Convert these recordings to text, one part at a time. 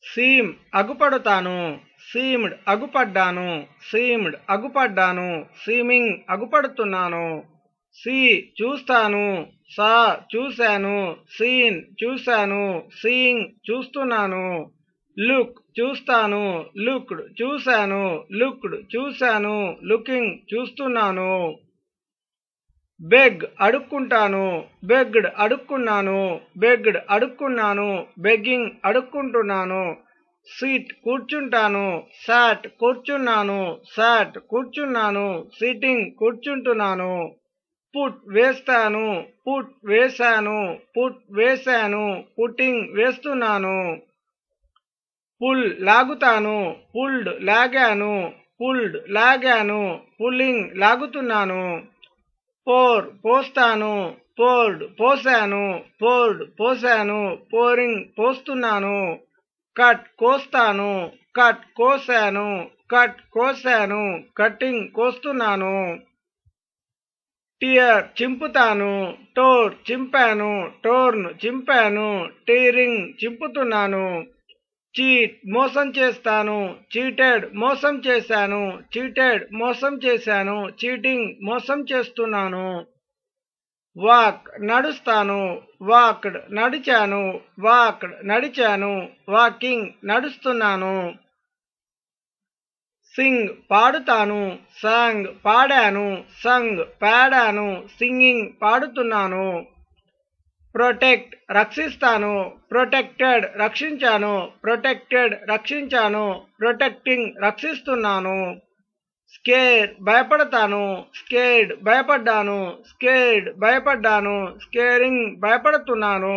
seam అగుపడుతాను seemed అగుపడ్డాను seemed అగుపడ్డాను సీమింగ్ అగుపడుతున్నాను సీ చూస్తాను సా చూశాను సీన్ చూశాను సీయింగ్ చూస్తున్నాను లుక్ చూస్తాను లుక్డ్ చూశాను లుక్డ్ చూశాను లుకింగ్ చూస్తున్నాను బెగ్ అడుక్కుంటాను బెగ్డ్ అడుక్కున్నాను బెగ్డ్ అడుక్కున్నాను బెగ్గింగ్ అడుక్కుంటున్నాను సీట్ కూర్చుంటాను సాట్ కూర్చున్నాను సాట్ కూర్చున్నాను సీటింగ్ కూర్చుంటున్నాను పుట్ వేస్తాను పుట్ వేశాను పుట్ వేశాను పుట్టింగ్ వేస్తున్నాను పుల్ లాగుతాను పుల్డ్ లాగాను పుల్డ్ లాగాను పుల్లింగ్ లాగుతున్నాను పోర్ పోస్తాను పోర్డ్ పోసాను పోర్డ్ పోసాను పోరింగ్ పోస్తున్నాను కట్ కోస్తాను కట్ కోసాను కట్ కోసాను కట్టింగ్ కోస్తున్నాను టియర్ చింపుతాను టోర్ చింపాను టోర్న్ చింపాను టీరింగ్ చింపుతున్నాను చీట్ మోసం చేస్తాను చీటెడ్ మోసం చేశాను చీటెడ్ మోసం చేశాను చీటింగ్ మోసం చేస్తున్నాను వాక్ నడుస్తాను వాక్డ్ నడిచాను వాక్డ్ నడిచాను వాకింగ్ నడుస్తున్నాను సింగ్ పాడుతాను సాంగ్ పాడాను సంగ్ పాడాను సింగింగ్ పాడుతున్నాను ప్రొటెక్ట్ రక్షిస్తాను ప్రొటెక్టెడ్ రక్షించాను ప్రొటెక్టెడ్ రక్షించాను ప్రొటెక్టింగ్ రక్షిస్తున్నాను స్కేర్ భయపడతాను స్కేర్డ్ భయపడ్డాను స్కేర్డ్ భయపడ్డాను స్కేరింగ్ భయపడుతున్నాను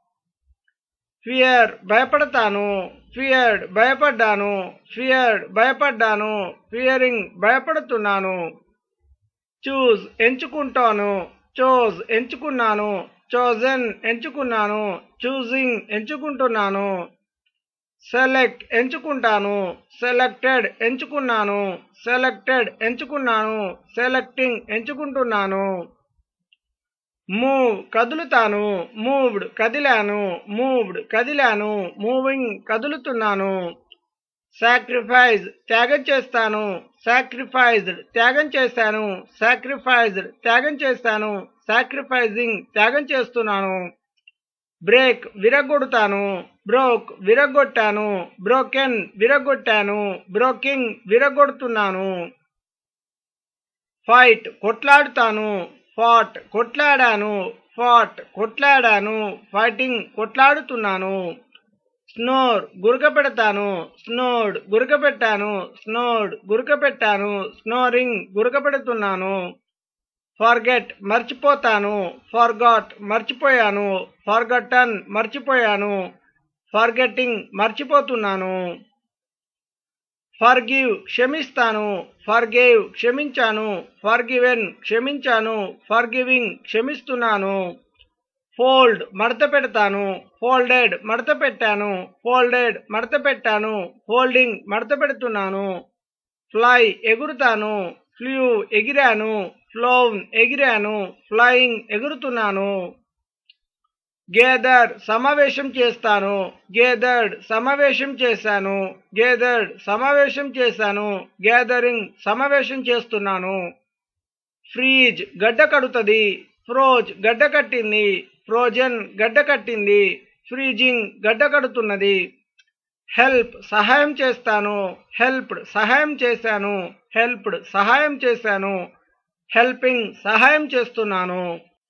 ఫియర్ భయపడతాను ఫియర్డ్ భయపడ్డాను ఫియర్డ్ భయపడ్డాను ఫియరింగ్ భయపడుతున్నాను చూజ్ ఎంచుకుంటాను చోజ్ ఎంచుకున్నాను చోజన్ ఎంచుకున్నాను చూజింగ్ ఎంచుకుంటున్నాను సెలెక్ట్ ఎంచుకుంటాను సెలెక్టెడ్ ఎంచుకున్నాను సెలెక్టెడ్ ఎంచుకున్నాను సెలెక్టింగ్ ఎంచుకుంటున్నాను మూవ్ కదులుతాను మూవ్డ్ కదిలాను మూవ్డ్ కదిలాను మూవింగ్ కదులుతున్నాను సాక్రిఫైజ్ త్యాగం చేస్తాను సాక్రిఫైజ్డ్ త్యాగం చేశాను సాక్రిఫైజ్డ్ త్యాగం చేస్తాను సాక్రిఫైజింగ్ త్యాగం చేస్తున్నాను బ్రేక్ విరగొడతాను బ్రోక్ విరగొట్టాను బ్రోకెన్ విరగొట్టాను బ్రోకింగ్ విరగొడుతున్నాను ఫైట్ కొట్లాడుతాను ఫాట్ కొట్లాడాను ఫాట్ కొట్లాడాను ఫైటింగ్ కొట్లాడుతున్నాను స్నోర్ గురక పెడతాను స్నోడ్ గురక పెట్టాను స్నోడ్ గురక పెట్టాను స్నోరింగ్ గురక పెడుతున్నాను ఫార్గెట్ మర్చిపోతాను ఫార్గాట్ మర్చిపోయాను ఫార్గటన్ మర్చిపోయాను ఫార్గెట్టింగ్ మర్చిపోతున్నాను ఫర్గివ్ క్షమిస్తాను ఫర్గేవ్ క్షమించాను ఫర్గివెన్ క్షమించాను ఫర్గివింగ్ క్షమిస్తున్నాను ఫోల్డ్ మడత పెడతాను ఫోల్డెడ్ మడత పెట్టాను ఫోల్డెడ్ మడత పెట్టాను ఫోల్డింగ్ మడత పెడుతున్నాను ఫ్లై ఎగురుతాను ఫ్లూ ఎగిరాను ఫ్లోన్ ఎగిరాను ఫ్లయింగ్ ఎగురుతున్నాను గేదర్ సమావేశం చేస్తాను గేదర్డ్ సమావేశం చేశాను గేదర్డ్ సమావేశం చేశాను గ్యాదరింగ్ సమావేశం చేస్తున్నాను ఫ్రీజ్ గడ్డ కడుతుంది ఫ్రోజ్ గడ్డ కట్టింది ఫ్రోజన్ గడ్డ కట్టింది ఫ్రీజింగ్ గడ్డ కడుతున్నది హెల్ప్ సహాయం చేస్తాను హెల్ప్డ్ సహాయం చేశాను హెల్ప్డ్ సహాయం చేశాను హెల్పింగ్ సహాయం చేస్తున్నాను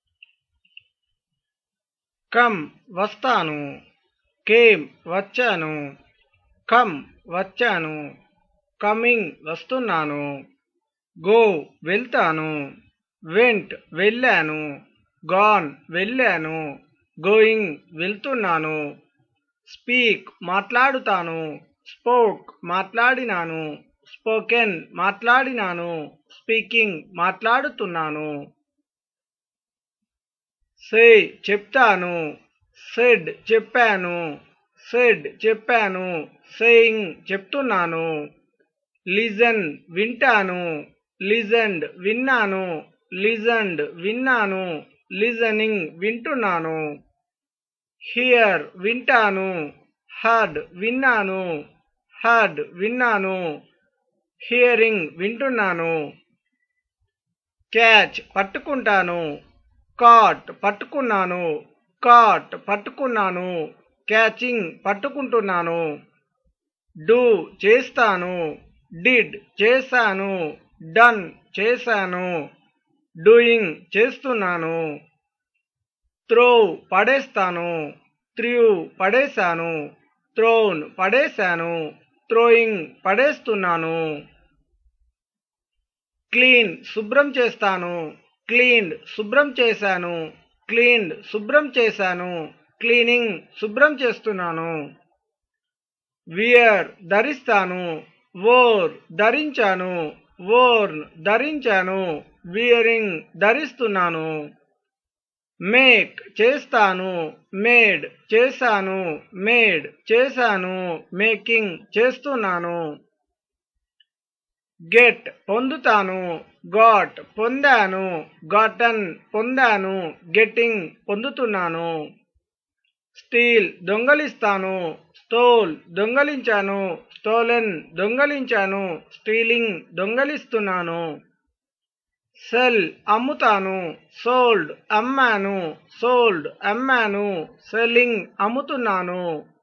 కమ్ వస్తాను కేమ్ వచ్చాను కమ్ వచ్చాను కమింగ్ వస్తున్నాను గో వెళ్తాను వెంట్ వెళ్ళాను గాన్ వెళ్ళాను గోయింగ్ వెళ్తున్నాను స్పీక్ మాట్లాడుతాను స్పోక్ మాట్లాడినాను స్పోకెన్ మాట్లాడినాను స్పీకింగ్ మాట్లాడుతున్నాను సే చెప్తాను సెడ్ చెప్పాను సెడ్ చెప్పాను సేయింగ్ చెప్తున్నాను లిజన్ వింటాను లిజన్డ్ విన్నాను లిజన్డ్ విన్నాను లిజనింగ్ వింటున్నాను హియర్ వింటాను హర్డ్ విన్నాను హర్డ్ విన్నాను హియరింగ్ వింటున్నాను క్యాచ్ పట్టుకుంటాను కాట్ పట్టుకున్నాను కాట్ పట్టుకున్నాను క్యాచింగ్ పట్టుకుంటున్నాను డూ చేస్తాను డిడ్ చేశాను డన్ చేశాను డూయింగ్ చేస్తున్నాను త్రో పడేస్తాను త్రూ పడేశాను త్రోన్ పడేశాను త్రోయింగ్ పడేస్తున్నాను క్లీన్ శుభ్రం చేస్తాను క్లీన్డ్ శుభ్రం చేశాను క్లీన్డ్ శుభ్రం చేశాను క్లీనింగ్ శుభ్రం చేస్తున్నాను వియర్ ధరిస్తాను వోర్ ధరించాను వోర్న్ ధరించాను వియరింగ్ ధరిస్తున్నాను మేక్ చేస్తాను మేడ్ చేశాను మేడ్ చేశాను మేకింగ్ చేస్తున్నాను గెట్ పొందుతాను గాట్ పొందాను గాటన్ పొందాను గెట్టింగ్ పొందుతున్నాను స్టీల్ దొంగలిస్తాను స్టోల్ దొంగలించాను స్టోలెన్ దొంగలించాను స్టీలింగ్ దొంగలిస్తున్నాను సెల్ అమ్ముతాను సోల్డ్ అమ్మాను సోల్డ్ అమ్మాను సెల్లింగ్ అమ్ముతున్నాను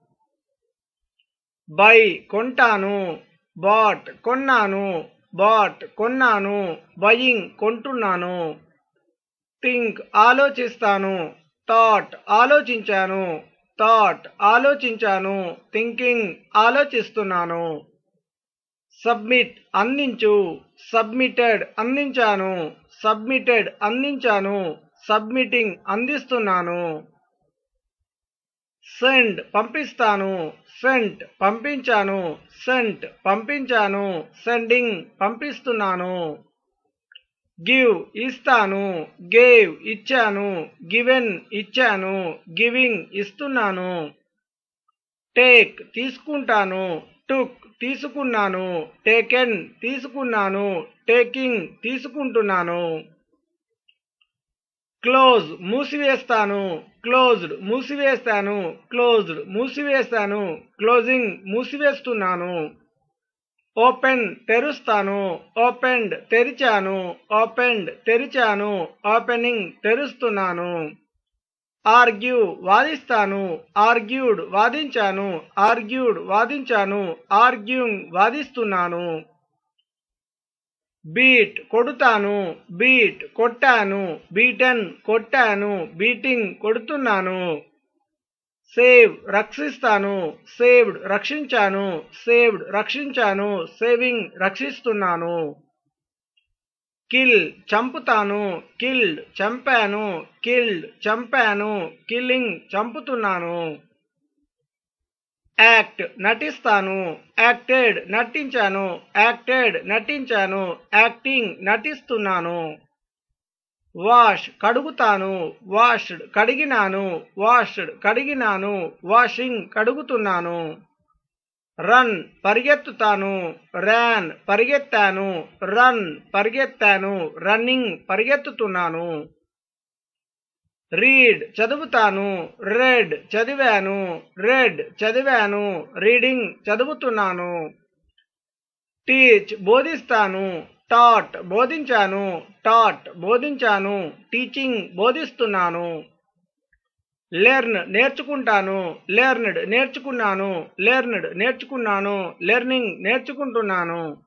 బై కొంటాను బాట్ కొన్నాను బాట్ కొన్నాను బయింగ్ కొంటున్నాను థింక్ ఆలోచిస్తాను థాట్ ఆలోచించాను థాట్ ఆలోచించాను థింకింగ్ ఆలోచిస్తున్నాను సబ్మిట్ అందించు సబ్మిటెడ్ అందించాను సబ్మిటెడ్ అందించాను సబ్మిటింగ్ అందిస్తున్నాను సెండ్ పంపిస్తాను సెంట్ పంపించాను సెంట్ పంపించాను సెండింగ్ పంపిస్తున్నాను గివ్ ఇస్తాను గేవ్ ఇచ్చాను గివెన్ ఇచ్చాను గివింగ్ ఇస్తున్నాను టేక్ తీసుకుంటాను టుక్ తీసుకున్నాను టేకెన్ తీసుకున్నాను టేకింగ్ తీసుకుంటున్నాను క్లోజ్ మూసివేస్తాను క్లోజ్డ్ మూసివేస్తాను క్లోజ్డ్ మూసివేస్తాను క్లోజింగ్ మూసివేస్తున్నాను ఓపెన్ తెరుస్తాను ఓపెన్డ్ తెరిచాను ఓపెన్డ్ తెరిచాను ఓపెనింగ్ తెరుస్తున్నాను ఆర్గ్యూ వాదిస్తాను ఆర్గ్యూడ్ వాదించాను ఆర్గ్యూడ్ వాదించాను ఆర్గ్యూయింగ్ వాదిస్తున్నాను బీట్ కొడుతాను బీట్ కొట్టాను బీటన్ కొట్టాను బీటింగ్ కొడుతున్నాను సేవ్ రక్షిస్తాను సేవ్డ్ రక్షించాను సేవ్డ్ రక్షించాను సేవింగ్ రక్షిస్తున్నాను కిల్ చంపుతాను కిల్డ్ చంపాను కిల్డ్ చంపాను కిల్లింగ్ చంపుతున్నాను యాక్ట్ నటిస్తాను యాక్టెడ్ నటించాను యాక్టెడ్ నటించాను యాక్టింగ్ నటిస్తున్నాను వాష్ కడుగుతాను వాష్డ్ కడిగినాను వాష్డ్ కడిగినాను వాషింగ్ కడుగుతున్నాను రన్ పరిగెత్తుతాను ర్యాన్ పరిగెత్తాను రన్ పరిగెత్తాను రన్నింగ్ పరిగెత్తుతున్నాను రీడ్ చదువుతాను రెడ్ చదివాను రెడ్ చదివాను రీడింగ్ చదువుతున్నాను టీచ్ బోధిస్తాను టాట్ బోధించాను టాట్ బోధించాను టీచింగ్ బోధిస్తున్నాను లెర్న్ నేర్చుకుంటాను లెర్న్డ్ నేర్చుకున్నాను లెర్న్డ్ నేర్చుకున్నాను లెర్నింగ్ నేర్చుకుంటున్నాను